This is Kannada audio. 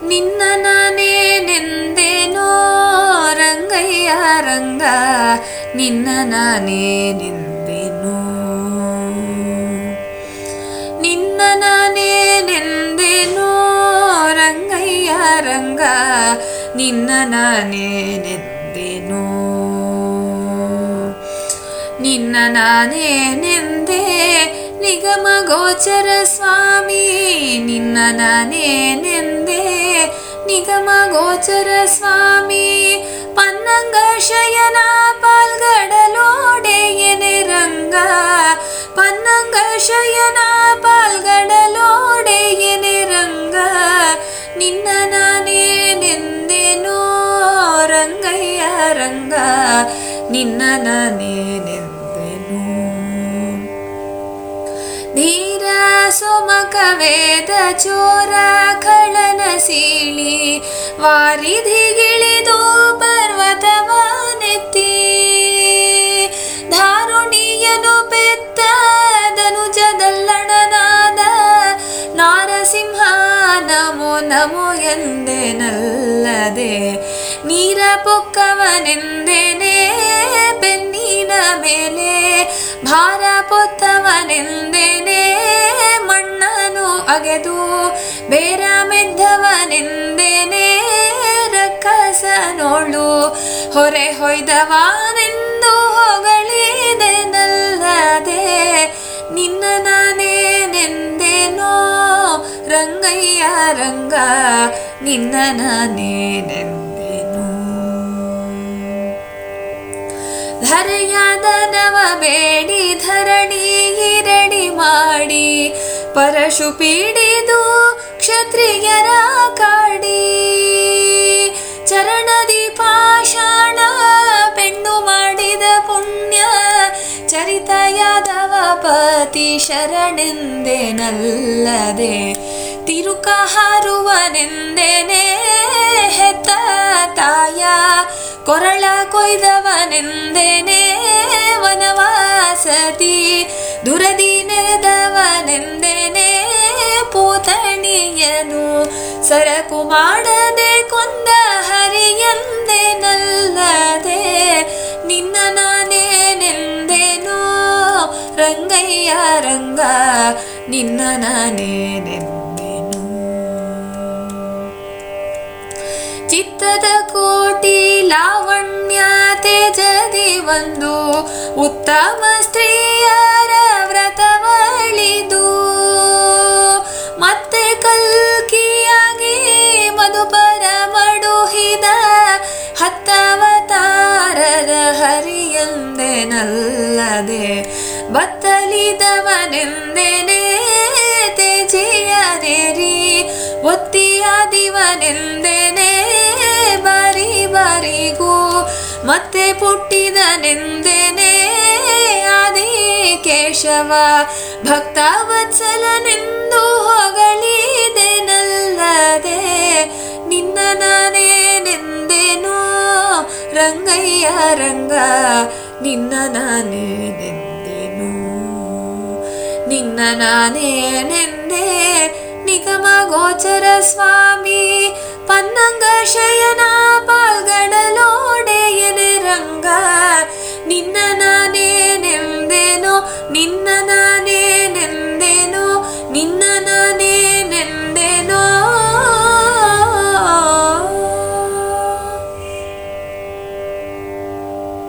ನಿನ್ನ ನಾನೇನೆಂದೇನೋ ರಂಗಯ್ಯ ರಂಗ ನಿನ್ನ ನಾನೇನೆಂದೇನೋ ನಿನ್ನ ನಾನೇನೆಂದೇನೋ ರಂಗಯ್ಯ ರಂಗ ನಿನ್ನ ನಾನೇನೆಂದೇನೋ ನಿನ್ನ ನಾನೇನೆಂದೇ ನಿಗಮ ಗೋಚರ ಸ್ವಾಮಿ ನಿನ್ನ ನಾನೇನೆಂದೇ ನಿಗಮ ಗೋಚರ ಸ್ವಾಮಿ ಪನ್ನಂಗ ಶಯನ ಪಾಲ್ಗಡಲೋಡೆಯನೆ ರಂಗ ಪನ್ನಂಗ ಶಯನ ಪಾಲ್ಗಡಲೋಡೆಯನೆ ರಂಗ ನಿನ್ನ ನಾನೇನೆಂದೇನೋ ರಂಗಯ್ಯ ರಂಗ ನಿನ್ನ ನಾನೇನೆಂದೆನು ಧೀರ ಸೋಮಕ ವೇದ ಚೋರ ಖಳನ ಸೀಳಿ ವಾರಿಧಿಗಿಳಿದು ಪರ್ವತವನೆತ್ತಿ ಧಾರುಣಿಯನು ಪೆತ್ತ ಧನುಜದಲ್ಲಣನಾದ ನಾರಸಿಂಹ ನಮೋ ನಮೋ ಎಂದೆನಲ್ಲದೆ ನೀರ ಪೊಕ್ಕವನೆಂದೇನೆ ಬೆನ್ನಿನ ಮೇಲೆ ಭಾರ ಪೊತ್ತವನೆಂದೇನೆ ಮಣ್ಣನು ಅಗೆದು ಬೇರ ಮೆದ್ದವನೆಂದೇನೆ ರಕ್ಕಸನೋಳು ಹೊರೆ ಹೊಯ್ದವನೆಂದು ಹೊಗಳಿದೆನಲ್ಲದೆ ನಿನ್ನ ನಾನೇನೆಂದೇನೋ ರಂಗಯ್ಯ ರಂಗ ನಿನ್ನ ನಾನೇನೆಂದೇನೋ ಧರೆಯಾದ ನವ ಬೇಡಿ ಧರಣಿ ಇರಡಿ ಮಾಡಿ ಪರಶು ಪೀಡಿದು ಕ್ಷತ್ರಿಯರ ಕಾಡಿ ಚರಣದಿ ಪಾಷಾಣ ಪೆಂಡು ಮಾಡಿದ ಪುಣ್ಯ ಚರಿತ ಯಾದವ ಪತಿ ಶರಣೆಂದೆನಲ್ಲದೆ ತಿರುಕ ಹಾರುವನೆಂದೇನೆ ಹೆತ್ತ ತಾಯ ಕೊರಳ ಕೊಯ್ದವನೆಂದೇನೆ ವನವಾಸತಿ ದುರದಿ ನೆರೆದವನೆಂದೇನೆ ಪೂತಣಿಯನು ಸರಕು ಮಾಡದೆ ಕೊಂದ ಹರಿಯಂದೆನಲ್ಲದೆ ನಿನ್ನ ನಾನೇನೆಂದೇನೋ ರಂಗಯ್ಯ ರಂಗ ನಿನ್ನ ನಾನೇನೆಂದೆನು ಚಿತ್ತದ ಕೋಟಿ ಲಾವಣ್ಯ ತೇಜದಿ ಒಂದು ಉತ್ತಮ ಸ್ತ್ರೀಯರ ವ್ರತವಳಿದು ಮತ್ತೆ ಕಲ್ಕಿಯಾಗಿ ಮಧುಪರ ಮಡುಹಿದ ಹತ್ತವತಾರರ ಹರಿಯಂದೆನಲ್ಲದೆ ಬತ್ತಲಿದವನೆಂದೆನೆ ತೇಜಿಯನೇರಿ ಒತ್ತಿಯಾದಿವನೆಂದೆನೆ ಬಾರಿ ಬಾರಿಗೂ ಮತ್ತೆ ಪುಟ್ಟಿದನೆಂದೆನೆ ಆದಿ ಕೇಶವ ಭಕ್ತ ವತ್ಸಲನೆಂದು ಹೊಗಳಿದೆನಲ್ಲದೆ ನಿನ್ನ ನಾನೇನೆಂದೆನೋ ರಂಗಯ್ಯ ರಂಗ ನಿನ್ನ ನಾನೇನೆಂದೆನು ನಿನ್ನ ನಾನೇನೆಂದೆ ನಿಗಮ ಗೋಚರ ಸ್ವಾಮಿ ಪನ್ನಂಗ ಶಯನ ಪಾಲ್ಗಡಲೋಡೆಯನೆ ರಂಗ ನಿನ್ನ